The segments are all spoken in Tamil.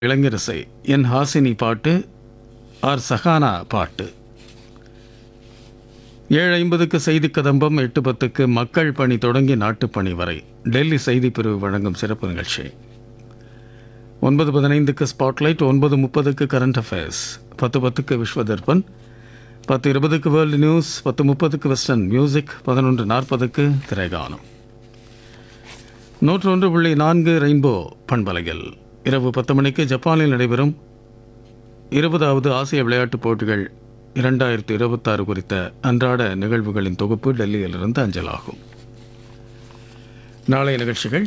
இளைஞரசை என் ஹாசினி பாட்டு ஆர் சஹானா பாட்டு ஏழு ஐம்பதுக்கு செய்தி கதம்பம் எட்டு பத்துக்கு மக்கள் பணி தொடங்கி நாட்டுப்பணி வரை டெல்லி செய்தி பிரிவு வழங்கும் சிறப்பு நிகழ்ச்சி ஒன்பது பதினைந்துக்கு ஸ்பாட்லைட் ஒன்பது முப்பதுக்கு கரண்ட் அஃபேர்ஸ் பத்து பத்துக்கு விஸ்வ தர்பன் பத்து இருபதுக்கு வேர்ல்டு நியூஸ் பத்து முப்பதுக்கு வெஸ்டர்ன் மியூசிக் பதினொன்று நாற்பதுக்கு திரைகானம் நூற்று ஒன்று புள்ளி நான்கு ரெயின்போ பண்பலைகள் இரவு பத்து மணிக்கு ஜப்பானில் நடைபெறும் இருபதாவது ஆசிய விளையாட்டுப் போட்டிகள் இரண்டாயிரத்தி இருபத்தாறு குறித்த அன்றாட நிகழ்வுகளின் தொகுப்பு டெல்லியிலிருந்து அஞ்சலாகும் நாளைய நிகழ்ச்சிகள்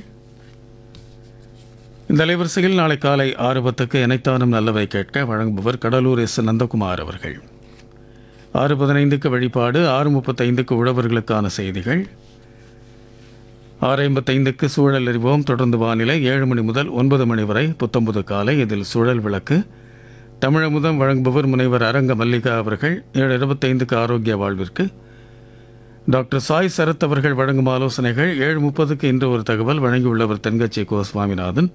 இந்த அலைவரிசையில் நாளை காலை ஆறு பத்துக்கு இணைத்தானும் நல்லவை கேட்க வழங்குபவர் கடலூர் எஸ் நந்தகுமார் அவர்கள் ஆறு பதினைந்துக்கு வழிபாடு ஆறு முப்பத்தைந்துக்கு உழவர்களுக்கான செய்திகள் ஆறு ஐம்பத்தைந்துக்கு சூழல் அறிவோம் தொடர்ந்து வானிலை ஏழு மணி முதல் ஒன்பது மணி வரை புத்தம்புது காலை இதில் சூழல் விளக்கு தமிழமுதம் வழங்குபவர் முனைவர் அரங்க மல்லிகா அவர்கள் ஏழு இருபத்தைந்துக்கு ஆரோக்கிய வாழ்விற்கு டாக்டர் சாய் சரத் அவர்கள் வழங்கும் ஆலோசனைகள் ஏழு முப்பதுக்கு இன்று ஒரு தகவல் வழங்கியுள்ளவர் தென்கட்சி கோ சுவாமிநாதன்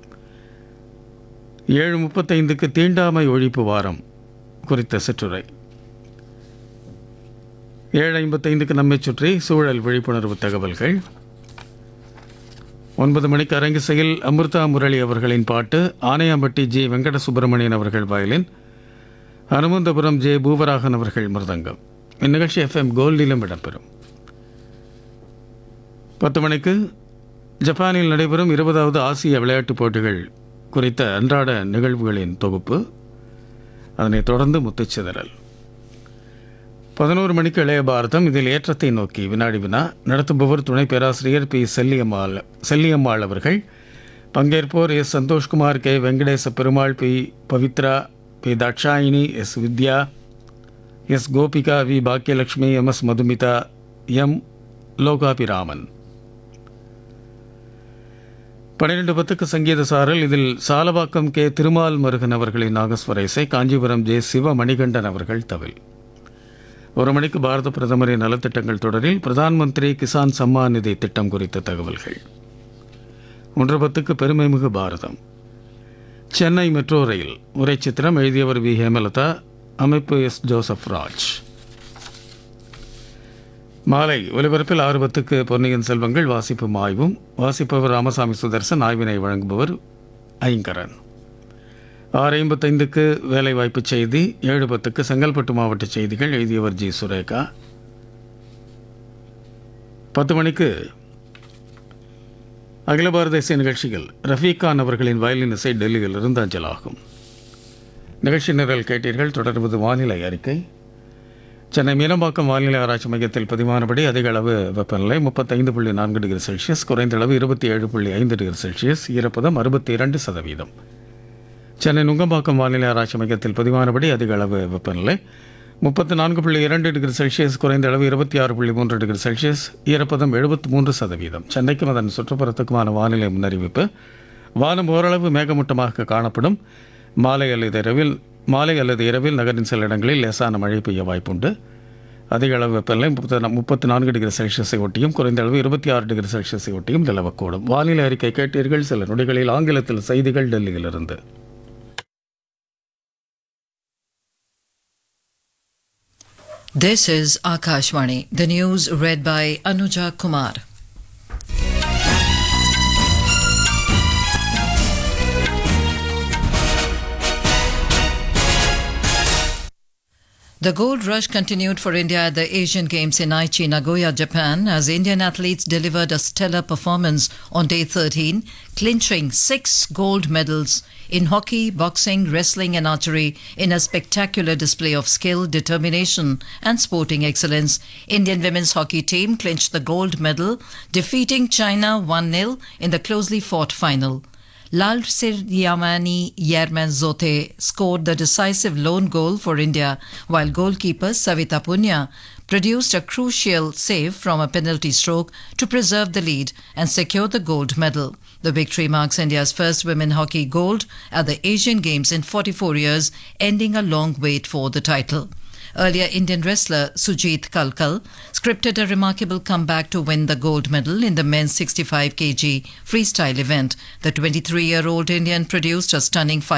ஏழு முப்பத்தைந்துக்கு தீண்டாமை ஒழிப்பு வாரம் குறித்த சிற்றுரை ஏழு ஐம்பத்தைந்துக்கு நம்மை சுற்றி சூழல் விழிப்புணர்வு தகவல்கள் ஒன்பது மணிக்கு அரங்கிசையில் அமிர்தா முரளி அவர்களின் பாட்டு ஆனையாம்பட்டி ஜி வெங்கட சுப்பிரமணியன் அவர்கள் வயலின் அனுமந்தபுரம் ஜே பூவராகன் அவர்கள் மிருதங்கம் இந்நிகழ்ச்சி எஃப்எம் கோல்டிலும் இடம்பெறும் பத்து மணிக்கு ஜப்பானில் நடைபெறும் இருபதாவது ஆசிய விளையாட்டுப் போட்டிகள் குறித்த அன்றாட நிகழ்வுகளின் தொகுப்பு அதனைத் தொடர்ந்து முத்துச்சிதறல் பதினோரு மணிக்கு இளைய பாரதம் இதில் ஏற்றத்தை நோக்கி வினாடி வினா நடத்துபவர் துணை பேராசிரியர் பி செல்லியம்மாள் செல்லியம்மாள் அவர்கள் பங்கேற்போர் S Santhoshkumar K Venkatesa Perumal P Pavithra P Thatchayini S Vidya S Gopika V Bhagyalakshmi M S Madhumitha M Logabhiraman பன்னிரெண்டு பத்துக்கு சங்கீத சாரல் இதில் சாலவாக்கம் கே திருமால் மருகன் அவர்களின் நாகஸ்வர இசை காஞ்சிபுரம் ஜே சிவ மணிகண்டன் அவர்கள் தவில் ஒரு மணிக்கு பாரத பிரதமரின் நலத்திட்டங்கள் தொடரில் பிரதான் மந்திரி கிசான் சம்மான் நிதி திட்டம் குறித்த தகவல்கள் ஒன்று பத்துக்கு பெருமைமிகு பாரதம் சென்னை மெட்ரோ ரயில் உரை சித்திரம் எழுதியவர் வி ஹேமலதா அமைப்பு எஸ் ஜோசப் ராஜ் மாலை ஒலிபரப்பில் ஆறு பத்துக்கு பொன்னியின் செல்வங்கள் வாசிப்பும் ஆய்வும் வாசிப்பவர் ராமசாமி சுதர்சன் ஆய்வினை வழங்குபவர் ஐங்கரன் ஆறு ஐம்பத்தைந்துக்கு வேலைவாய்ப்பு செய்தி ஏழு பத்துக்கு செங்கல்பட்டு மாவட்ட செய்திகள் எழுதியவர் ஜி சுரேகா பத்து மணிக்கு அகில பாரத இசை நிகழ்ச்சிகள் ரஃபீக் கான் அவர்களின் வயலின் இசை டெல்லியில் இருந்து அஞ்சலாகும் நிகழ்ச்சி நிரல் கேட்டீர்கள் தொடர்வது வானிலை அறிக்கை சென்னை மீனம்பாக்கம் வானிலை ஆராய்ச்சி மையத்தில் பதிவானபடி அதிக அளவு வெப்பநிலை முப்பத்தைந்து புள்ளி நான்கு டிகிரி செல்சியஸ் குறைந்த அளவு இருபத்தி ஏழு புள்ளி ஐந்து டிகிரி செல்சியஸ் ஈரப்பதம் அறுபத்தி இரண்டு சதவீதம் சென்னை நுங்கம்பாக்கம் வானிலை ஆராய்ச்சி மையத்தில் பதிவானபடி அதிக அளவு வெப்பநிலை முப்பத்து நான்கு புள்ளி இரண்டு டிகிரி செல்சியஸ் குறைந்த அளவு இருபத்தி ஆறு புள்ளி மூன்று டிகிரி செல்சியஸ் ஈரப்பதம் எழுபத்தி மூன்று சதவீதம் சென்னைக்கும் அதன் சுற்றுப்புறத்துக்குமான வானிலை முன்னறிவிப்பு வானம் ஓரளவு மேகமூட்டமாக காணப்படும் மாலை அல்லது இரவில் மாலை அல்லது இரவில் நகரின் சில இடங்களில் லேசான மழை பெய்ய வாய்ப்புண்டு அதிக அளவு வெப்பநிலை முப்பத்தி முப்பத்தி நான்கு டிகிரி செல்சியஸை ஒட்டியும் குறைந்த அளவு இருபத்தி ஆறு டிகிரி செல்சியஸை ஒட்டியும் நிலவக்கூடும் வானிலை அறிக்கை கேட்டீர்கள் சில நொடிகளில் ஆங்கிலத்தில் செய்திகள் டெல்லியிலிருந்து This is Akashvani, the news read by Anuja Kumar. The gold rush continued for India at the Asian Games in Aichi, Nagoya, Japan, as Indian athletes delivered a stellar performance on day 13, clinching six gold medals in hockey, boxing, wrestling, and archery in a spectacular display of skill, determination, and sporting excellence. Indian women's hockey team clinched the gold medal, defeating China 1 0 in the closely fought final. Lal Siryamani Yerman Zote scored the decisive lone goal for India, while goalkeeper Savita Punya produced a crucial save from a penalty stroke to preserve the lead and secure the gold medal. The victory marks India's first women hockey gold at the Asian Games in 44 years, ending a long wait for the title. Earlier, Indian wrestler Sujit Kalkal scripted a remarkable comeback to win the gold medal in the men's 65 kg freestyle event. The 23 year old Indian produced a stunning fight.